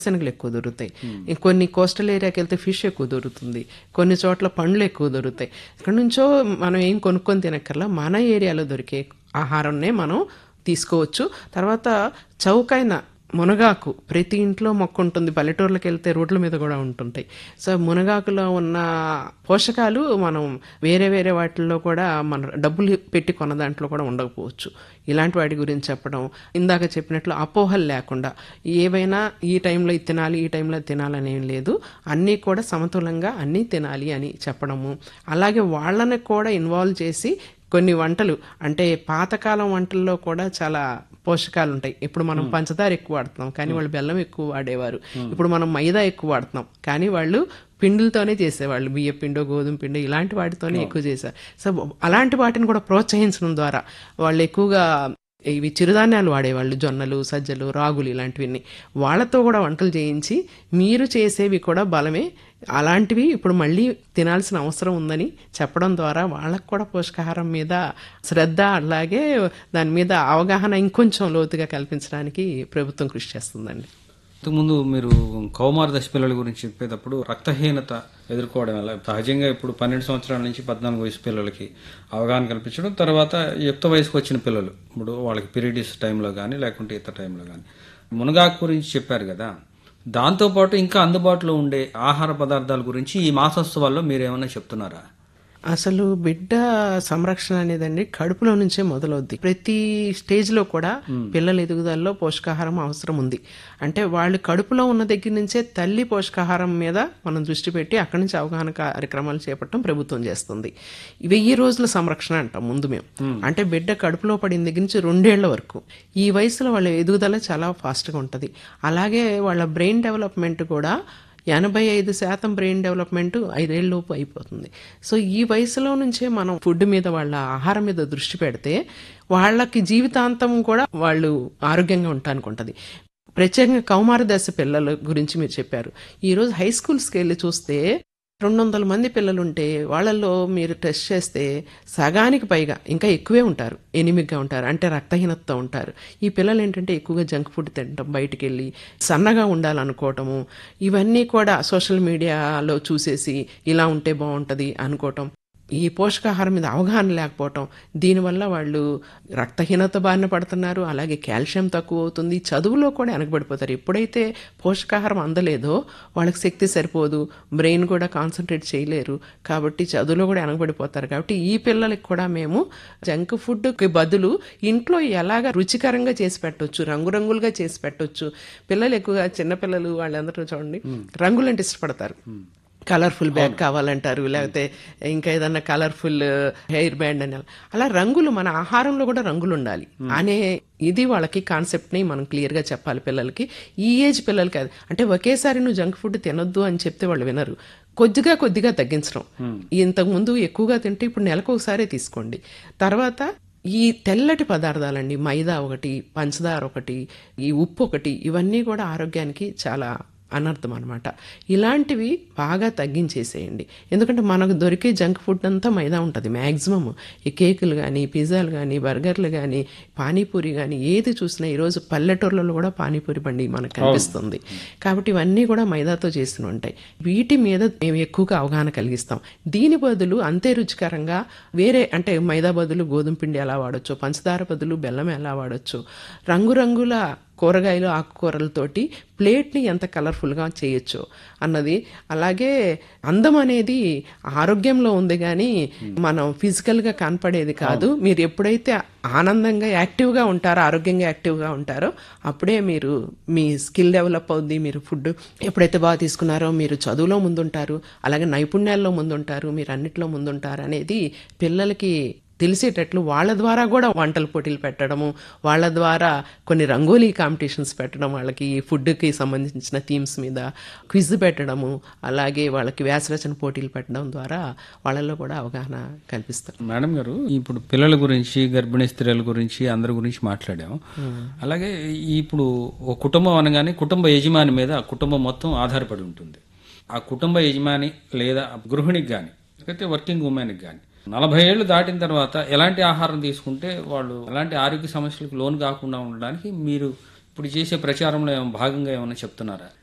శనగలు ఎక్కువ దొరుకుతాయి కొన్ని కోస్టల్ ఏరియాకి వెళ్తే ఫిష్ ఎక్కువ దొరుకుతుంది కొన్ని చోట్ల పండ్లు ఎక్కువ దొరుకుతాయి ఇక్కడ నుంచో మనం ఏం కొనుక్కొని తినక్కర్లా మన ఏరియాలో దొరికే ఆహారంనే మనం తీసుకోవచ్చు తర్వాత చౌకైన మునగాకు ప్రతి ఇంట్లో మొక్క ఉంటుంది పల్లెటూర్లకు వెళ్తే రోడ్ల మీద కూడా ఉంటుంటాయి సో మునగాకులో ఉన్న పోషకాలు మనం వేరే వేరే వాటిల్లో కూడా మన డబ్బులు పెట్టి కొన్న దాంట్లో కూడా ఉండకపోవచ్చు ఇలాంటి వాటి గురించి చెప్పడం ఇందాక చెప్పినట్లు అపోహలు లేకుండా ఏవైనా ఈ టైంలో ఇది తినాలి ఈ టైంలో ఇది తినాలని ఏం లేదు అన్నీ కూడా సమతులంగా అన్నీ తినాలి అని చెప్పడము అలాగే వాళ్ళని కూడా ఇన్వాల్వ్ చేసి కొన్ని వంటలు అంటే పాతకాలం వంటల్లో కూడా చాలా పోషకాలు ఉంటాయి ఇప్పుడు మనం పంచదార ఎక్కువ వాడుతున్నాం కానీ వాళ్ళు బెల్లం ఎక్కువ వాడేవారు ఇప్పుడు మనం మైదా ఎక్కువ వాడుతున్నాం కానీ వాళ్ళు పిండిలతోనే చేసేవాళ్ళు బియ్య పిండో గోధుమ పిండో ఇలాంటి వాటితోనే ఎక్కువ చేశారు సో అలాంటి వాటిని కూడా ప్రోత్సహించడం ద్వారా వాళ్ళు ఎక్కువగా ఇవి చిరుధాన్యాలు వాడేవాళ్ళు జొన్నలు సజ్జలు రాగులు ఇలాంటివన్నీ వాళ్ళతో కూడా వంటలు చేయించి మీరు చేసేవి కూడా బలమే అలాంటివి ఇప్పుడు మళ్ళీ తినాల్సిన అవసరం ఉందని చెప్పడం ద్వారా వాళ్ళకు కూడా పోషకాహారం మీద శ్రద్ధ అలాగే దాని మీద అవగాహన ఇంకొంచెం లోతుగా కల్పించడానికి ప్రభుత్వం కృషి చేస్తుందండి ఇంతకుముందు మీరు కౌమార దశ పిల్లల గురించి చెప్పేటప్పుడు రక్తహీనత ఎదుర్కోవడం వల్ల సహజంగా ఇప్పుడు పన్నెండు సంవత్సరాల నుంచి పద్నాలుగు వయసు పిల్లలకి అవగాహన కల్పించడం తర్వాత యుక్త వయసుకు వచ్చిన పిల్లలు ఇప్పుడు వాళ్ళకి పీరియడ్స్ టైంలో కానీ లేకుంటే ఇతర టైంలో కానీ మునగాకు గురించి చెప్పారు కదా దాంతోపాటు ఇంకా అందుబాటులో ఉండే ఆహార పదార్థాల గురించి ఈ మాసోత్సవాల్లో మీరు ఏమైనా చెప్తున్నారా అసలు బిడ్డ సంరక్షణ అనేదండి కడుపులో నుంచే మొదలవుద్ది ప్రతి స్టేజ్ లో కూడా పిల్లల ఎదుగుదలలో పోషకాహారం అవసరం ఉంది అంటే వాళ్ళు కడుపులో ఉన్న దగ్గర నుంచే తల్లి పోషకాహారం మీద మనం దృష్టి పెట్టి అక్కడి నుంచి అవగాహన కార్యక్రమాలు చేపట్టడం ప్రభుత్వం చేస్తుంది వెయ్యి రోజుల సంరక్షణ అంటాం ముందు మేము అంటే బిడ్డ కడుపులో పడిన దగ్గర నుంచి రెండేళ్ల వరకు ఈ వయసులో వాళ్ళ ఎదుగుదల చాలా ఫాస్ట్గా ఉంటుంది అలాగే వాళ్ళ బ్రెయిన్ డెవలప్మెంట్ కూడా ఎనభై ఐదు శాతం బ్రెయిన్ డెవలప్మెంట్ ఐదేళ్ళలోపు అయిపోతుంది సో ఈ వయసులో నుంచే మనం ఫుడ్ మీద వాళ్ళ ఆహారం మీద దృష్టి పెడితే వాళ్ళకి జీవితాంతం కూడా వాళ్ళు ఆరోగ్యంగా ఉండటానికి ఉంటుంది ప్రత్యేకంగా కౌమార దశ పిల్లల గురించి మీరు చెప్పారు ఈరోజు హై స్కూల్స్కి వెళ్ళి చూస్తే రెండు వందల మంది పిల్లలుంటే వాళ్ళల్లో మీరు టెస్ట్ చేస్తే సగానికి పైగా ఇంకా ఎక్కువే ఉంటారు ఎనిమిగ్గా ఉంటారు అంటే రక్తహీనతతో ఉంటారు ఈ పిల్లలు ఏంటంటే ఎక్కువగా జంక్ ఫుడ్ తినటం బయటికి వెళ్ళి సన్నగా ఉండాలనుకోవటము ఇవన్నీ కూడా సోషల్ మీడియాలో చూసేసి ఇలా ఉంటే బాగుంటుంది అనుకోవటం ఈ పోషకాహారం మీద అవగాహన లేకపోవటం దీనివల్ల వాళ్ళు రక్తహీనత బారిన పడుతున్నారు అలాగే కాల్షియం తక్కువ అవుతుంది చదువులో కూడా వెనకబడిపోతారు ఎప్పుడైతే పోషకాహారం అందలేదో వాళ్ళకి శక్తి సరిపోదు బ్రెయిన్ కూడా కాన్సన్ట్రేట్ చేయలేరు కాబట్టి చదువులో కూడా వెనకబడిపోతారు కాబట్టి ఈ పిల్లలకి కూడా మేము జంక్ ఫుడ్కి బదులు ఇంట్లో ఎలాగ రుచికరంగా చేసి పెట్టొచ్చు రంగురంగులుగా చేసి పెట్టొచ్చు పిల్లలు ఎక్కువగా చిన్నపిల్లలు వాళ్ళందరూ చూడండి రంగులంటే ఇష్టపడతారు కలర్ఫుల్ బ్యాగ్ కావాలంటారు లేకపోతే ఇంకా ఏదన్నా కలర్ఫుల్ హెయిర్ బ్యాండ్ అని అలా రంగులు మన ఆహారంలో కూడా రంగులు ఉండాలి అనే ఇది వాళ్ళకి కాన్సెప్ట్ ని మనం క్లియర్ గా చెప్పాలి పిల్లలకి ఈ ఏజ్ పిల్లలకి అది అంటే ఒకేసారి నువ్వు జంక్ ఫుడ్ తినొద్దు అని చెప్తే వాళ్ళు వినరు కొద్దిగా కొద్దిగా తగ్గించడం ఇంతకు ముందు ఎక్కువగా తింటే ఇప్పుడు నెలకు ఒకసారి తీసుకోండి తర్వాత ఈ తెల్లటి పదార్థాలండి మైదా ఒకటి పంచదార ఒకటి ఈ ఉప్పు ఒకటి ఇవన్నీ కూడా ఆరోగ్యానికి చాలా అనర్థం అనమాట ఇలాంటివి బాగా తగ్గించేసేయండి ఎందుకంటే మనకు దొరికే జంక్ ఫుడ్ అంతా మైదా ఉంటుంది మ్యాక్సిమం ఈ కేకులు కానీ పిజ్జాలు కానీ బర్గర్లు కానీ పానీపూరి కానీ ఏది చూసినా ఈరోజు పల్లెటూర్లలో కూడా పానీపూరి బండి మనకు కనిపిస్తుంది కాబట్టి ఇవన్నీ కూడా మైదాతో చేసిన ఉంటాయి వీటి మీద మేము ఎక్కువగా అవగాహన కలిగిస్తాం దీని బదులు అంతే రుచికరంగా వేరే అంటే మైదా బదులు గోధుమ పిండి ఎలా వాడచ్చు పంచదార బదులు బెల్లం ఎలా వాడచ్చు రంగురంగుల కూరగాయలు ఆకుకూరలతోటి ప్లేట్ని ఎంత కలర్ఫుల్గా చేయొచ్చు అన్నది అలాగే అందం అనేది ఆరోగ్యంలో ఉంది కానీ మనం ఫిజికల్గా కనపడేది కాదు మీరు ఎప్పుడైతే ఆనందంగా యాక్టివ్గా ఉంటారో ఆరోగ్యంగా యాక్టివ్గా ఉంటారో అప్పుడే మీరు మీ స్కిల్ డెవలప్ అవుద్ది మీరు ఫుడ్ ఎప్పుడైతే బాగా తీసుకున్నారో మీరు చదువులో ముందుంటారు అలాగే నైపుణ్యాల్లో ముందుంటారు మీరు అన్నిట్లో ముందుంటారు అనేది పిల్లలకి తెలిసేటట్లు వాళ్ళ ద్వారా కూడా వంటల పోటీలు పెట్టడము వాళ్ళ ద్వారా కొన్ని రంగోలీ కాంపిటీషన్స్ పెట్టడం వాళ్ళకి ఫుడ్కి సంబంధించిన థీమ్స్ మీద క్విజ్ పెట్టడము అలాగే వాళ్ళకి వ్యాసరచన పోటీలు పెట్టడం ద్వారా వాళ్ళలో కూడా అవగాహన కల్పిస్తారు మేడం గారు ఇప్పుడు పిల్లల గురించి గర్భిణీ స్త్రీల గురించి అందరి గురించి మాట్లాడాం అలాగే ఇప్పుడు ఒక కుటుంబం అనగానే కుటుంబ యజమాని మీద ఆ కుటుంబం మొత్తం ఆధారపడి ఉంటుంది ఆ కుటుంబ యజమాని లేదా గృహిణికి కానీ లేకపోతే వర్కింగ్ ఉమెన్కి కానీ నలభై ఏళ్ళు దాటిన తర్వాత ఎలాంటి ఆహారం తీసుకుంటే వాళ్ళు ఎలాంటి ఆరోగ్య సమస్యలకు లోను కాకుండా ఉండడానికి మీరు ఇప్పుడు చేసే ప్రచారంలో ఏమైనా భాగంగా ఏమైనా చెప్తున్నారా